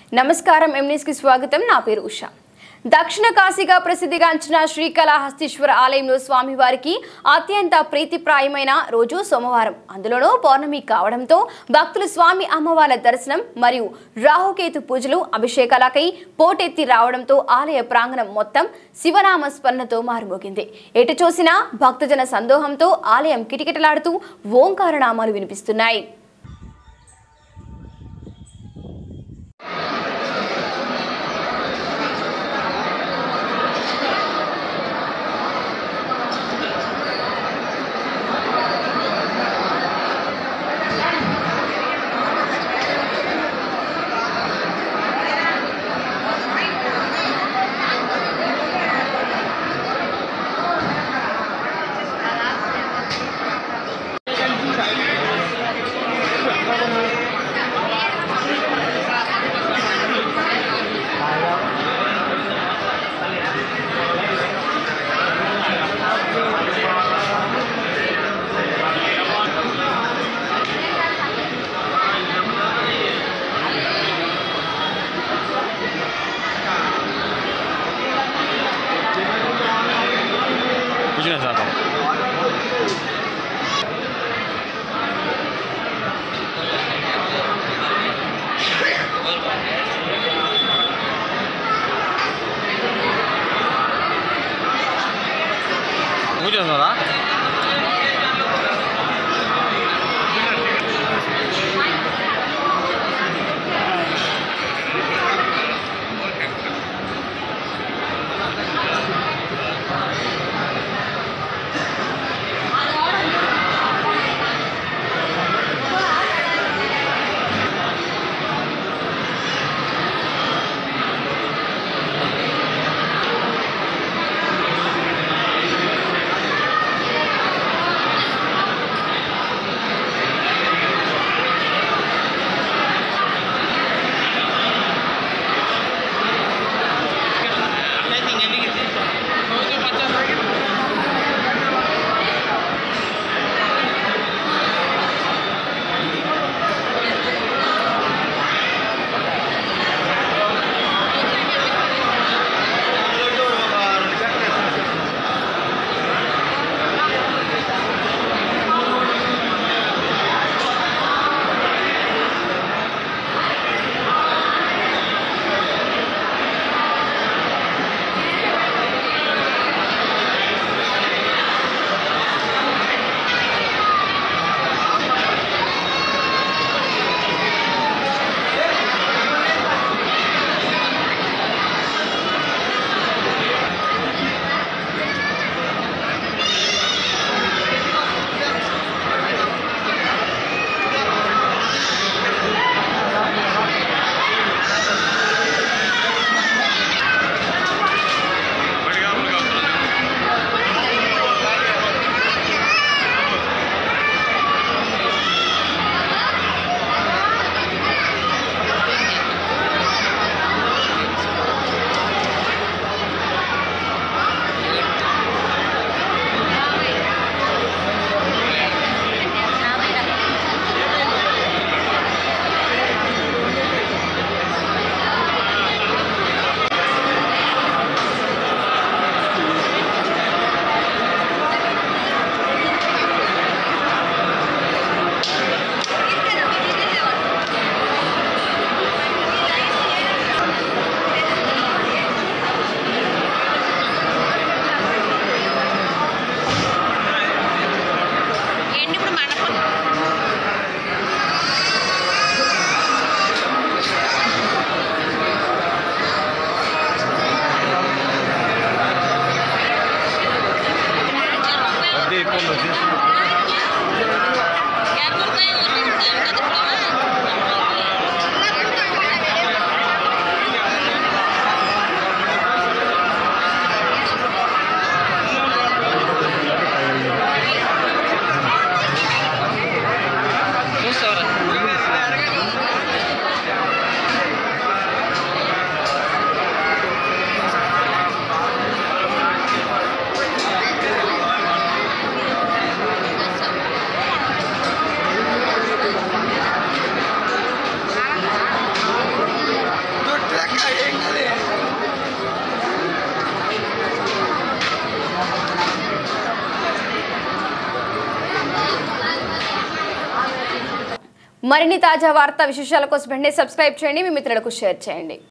నమస్కారం ఎంన్యూస్కి స్వాగతం నా పేరు ఉషా దక్షిణ కాశీగా ప్రసిద్ధిగాంచిన శ్రీకాళహస్తీశ్వర ఆలయంలో స్వామివారికి అత్యంత ప్రీతిప్రాయమైన రోజు సోమవారం అందులోనూ పౌర్ణమి కావడంతో భక్తులు స్వామి అమ్మవార్ల దర్శనం మరియు రాహుకేతు పూజలు అభిషేకాలకై పోటెత్తి రావడంతో ఆలయ ప్రాంగణం మొత్తం శివనామ స్మరణతో మారుమోగింది ఎటు చూసినా భక్తజన సందోహంతో ఆలయం కిటకిటలాడుతూ ఓంకార నామాలు వినిపిస్తున్నాయి మరిన్ని తాజా వార్తా విశేషాల కోసం వెంటనే సబ్స్క్రైబ్ చేయండి మీ మిత్రులకు షేర్ చేయండి